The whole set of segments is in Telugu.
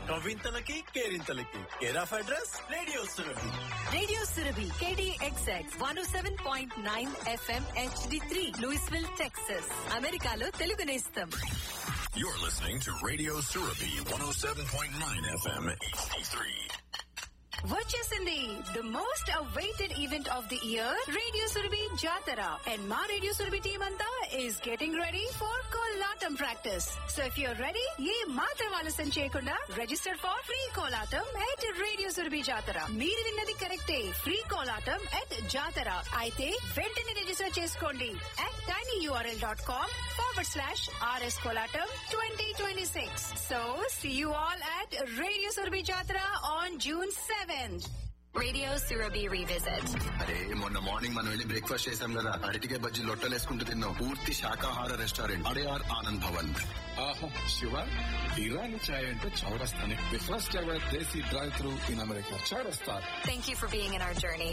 కవింతలకి కేరింతలకి care of address radio Surabhi Radio Surabhi, KDXX 107.9 FM HD3, Louisville, Texas. అమెరికాలో తెలుగు నేస్తం You're listening to Radio Surabhi 107.9 FM HD3. వచ్చేసింది the most awaited event of the year radio Surabhi Jatara and మా రేడియో సురభి టీమ్ అంతా is getting ready for Kolatam practice so if you're ready ఏ మాత్రం ఆలస్యం చేయకుండా register for free Kolatam at radio Surabhi Jatara మీరు విన్నది కరెక్టే ఫ్రీ కోలాటం ఎట్ జాతర అయితే వెంటనే రిజిస్టర్ చేసుకోండి at tiny URL dot com forward slash RS Kolatam twenty twenty six so see you all at radio Surabhi Jatara on June seventh Radio Surabhi Revisit. అరే మొన్న మార్నింగ్ మనం వెళ్ళి బ్రేక్ఫాస్ట్ చేసాం కదా అరటికాయ బజ్జీ లొట్టలేసుకుంటూ తిన్నాం పూర్తి శాకాహార రెస్టారెంట్ అడయార్ ఆనంద్ భవన్ ఆహా శివ ఇరానీ చాయ్ అంటే చౌరస్తానే the first ever desi drive through in America Chaurasta Thank you for being in our journey.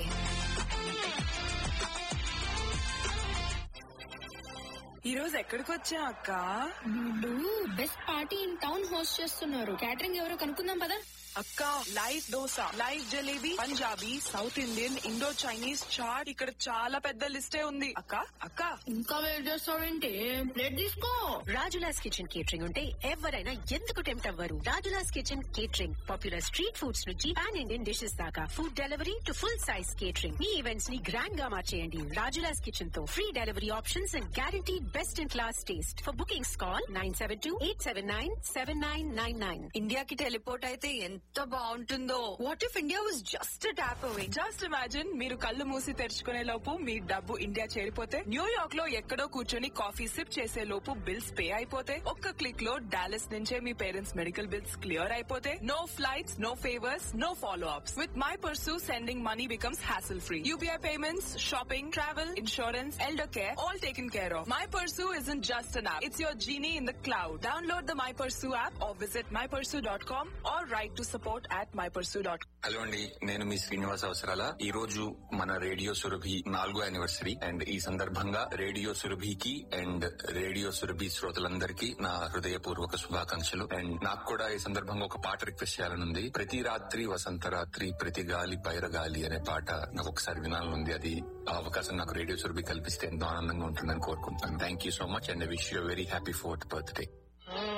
ఈ రోజు ఎక్కడికి వచ్చా అక్క వీళ్ళు best party in town host చేస్తున్నారు క్యాటరింగ్ ఎవరో కనుక్కుందాం పదా అక్క live dosa live jalebi Punjabi south Indian Indo Chinese chaat ఇక్కడ చాలా పెద్ద లిస్టే ఉంది అక్క అక్క ఇంకా వెయిట్ చేస్తావేంటి ప్లేట్ తీసుకో రాజులాస్ కిచెన్ కేటరింగ్ ఉంటే ఎవరైనా ఎందుకు టెంప్ట్ అవ్వరు Rajula's kitchen catering popular street foods నుంచి పాన్ ఇండియన్ డిషెస్ దాకా food delivery to full size catering మీ ఈవెంట్స్ ని గ్రాండ్ గా మార్చేయండి రాజులాస్ కిచెన్ తో free delivery options and guarantee best in class taste for bookings call nine seven two eight seven nine seven nine nine nine ఇండియాకి టెలిపోర్ట్ అయితే ఎంత బాగుంటుందో what if India was just tap away just imagine మీరు కళ్ళు మూసి తెరుచుకునే లోపు మీ డబ్బు ఇండియా చేరిపోతే న్యూయార్క్ లో ఎక్కడో కూర్చొని కాఫీ సిప్ చేసే లోపు బిల్స్ పే అయిపోతే ఒక్క క్లిక్ లో డాలస్ నుంచే మీ పేరెంట్స్ మెడికల్ బిల్స్ క్లియర్ అయిపోతే no flights no favours no follow ups with my Pursu sending money becomes hassle free UPI payments shopping travel insurance elder care all taken care of my Pursu is in just an app it's your genie in the cloud download the my Pursu app or visit my Pursu dot com or write to support at my Pursu dot hello అండి నేను మీ శ్రీనివాస్ అవసరాల ఈ రోజు మన రేడియో సురభి నాలుగో యానివర్సరీ అండ్ ఈ సందర్భంగా రేడియో సురభికి అండ్ రేడియో సురభి శ్రోతలందరికీ నా హృదయపూర్వక శుభాకాంక్షలు అండ్ నాకు కూడా ఈ సందర్భంగా ఒక పాట రిక్వెస్ట్ చేయాలనుంది ప్రతి రాత్రి వసంత రాత్రి ప్రతి గాలి పైర గాలి అనే పాట నాకు ఒకసారి వినాలనుంది అది ఆ అవకాశం నాకు రేడియో సురభి కల్పిస్తే ఎంతో ఆనందంగా ఉంటుందని కోరుకుంటున్నాను thank you so much and wish you very happy fourth birthday